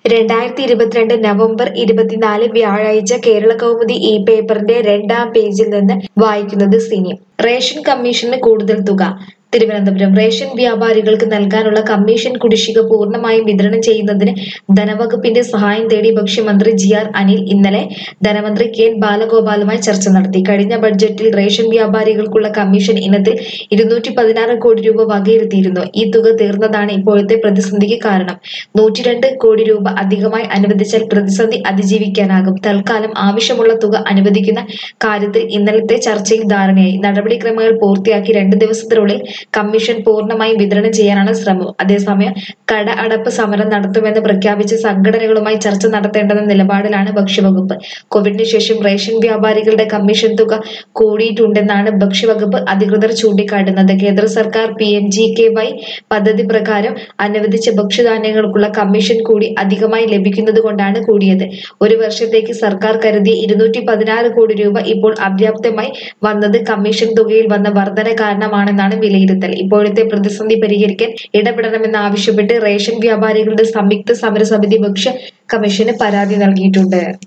രണ്ടായിരത്തി ഇരുപത്തിരണ്ട് നവംബർ ഇരുപത്തിനാല് വ്യാഴാഴ്ച കേരള കൗമുദി ഈ പേപ്പറിന്റെ രണ്ടാം പേജിൽ നിന്ന് വായിക്കുന്നത് സിനി റേഷൻ കമ്മീഷന് കൂടുതൽ തുക തിരുവനന്തപുരം റേഷൻ വ്യാപാരികൾക്ക് നൽകാനുള്ള കമ്മീഷൻ കുടിശ്ശിക പൂർണ്ണമായും വിതരണം ചെയ്യുന്നതിന് ധനവകുപ്പിന്റെ സഹായം തേടി ഭക്ഷ്യമന്ത്രി ജി ആർ അനിൽ ഇന്നലെ ധനമന്ത്രി കെ എൻ ബാലഗോപാലുമായി ചർച്ച നടത്തി കഴിഞ്ഞ ബഡ്ജറ്റിൽ റേഷൻ വ്യാപാരികൾക്കുള്ള കമ്മീഷൻ ഇനത്തിൽ ഇരുന്നൂറ്റി പതിനാറ് കോടി രൂപ വകയിരുത്തിയിരുന്നു ഈ തുക തീർന്നതാണ് ഇപ്പോഴത്തെ പ്രതിസന്ധിക്ക് കാരണം നൂറ്റിരണ്ട് കോടി രൂപ അധികമായി അനുവദിച്ചാൽ പ്രതിസന്ധി അതിജീവിക്കാനാകും തൽക്കാലം ആവശ്യമുള്ള തുക അനുവദിക്കുന്ന കാര്യത്തിൽ ഇന്നലത്തെ ചർച്ചയിൽ ധാരണയായി നടപടിക്രമങ്ങൾ പൂർത്തിയാക്കി രണ്ട് ദിവസത്തിനുള്ളിൽ കമ്മീഷൻ പൂർണ്ണമായും വിതരണം ചെയ്യാനാണ് ശ്രമം അതേസമയം കട അടപ്പ് സമരം നടത്തുമെന്ന് പ്രഖ്യാപിച്ച സംഘടനകളുമായി ചർച്ച നടത്തേണ്ടെന്ന നിലപാടിലാണ് ഭക്ഷ്യവകുപ്പ് കോവിഡിന് ശേഷം റേഷൻ വ്യാപാരികളുടെ കമ്മീഷൻ തുക കൂടിയിട്ടുണ്ടെന്നാണ് ഭക്ഷ്യവകുപ്പ് അധികൃതർ ചൂണ്ടിക്കാട്ടുന്നത് കേന്ദ്ര സർക്കാർ P M G K Y പദ്ധതി പ്രകാരം അനുവദിച്ച ഭക്ഷ്യധാന്യങ്ങൾക്കുള്ള കമ്മീഷൻ കൂടി അധികമായി ലഭിക്കുന്നത് കൊണ്ടാണ് കൂടിയത് ഒരു വർഷത്തേക്ക് സർക്കാർ കരുതിയ ഇരുന്നൂറ്റി പതിനാറ് കോടി രൂപ ഇപ്പോൾ അപര്യാപ്തമായി വന്നത് കമ്മീഷൻ തുകയിൽ വന്ന വർധന കാരണമാണെന്നാണ് വിലയിരുത്തൽ ഇപ്പോഴത്തെ പ്രതിസന്ധി പരിഹരിക്കാൻ ഇടപെടണമെന്നാവശ്യപ്പെട്ട് റേഷൻ വ്യാപാരികളുടെ സംയുക്ത സമരസമിതി ഭക്ഷ്യ കമ്മീഷന് പരാതി നൽകിയിട്ടുണ്ട്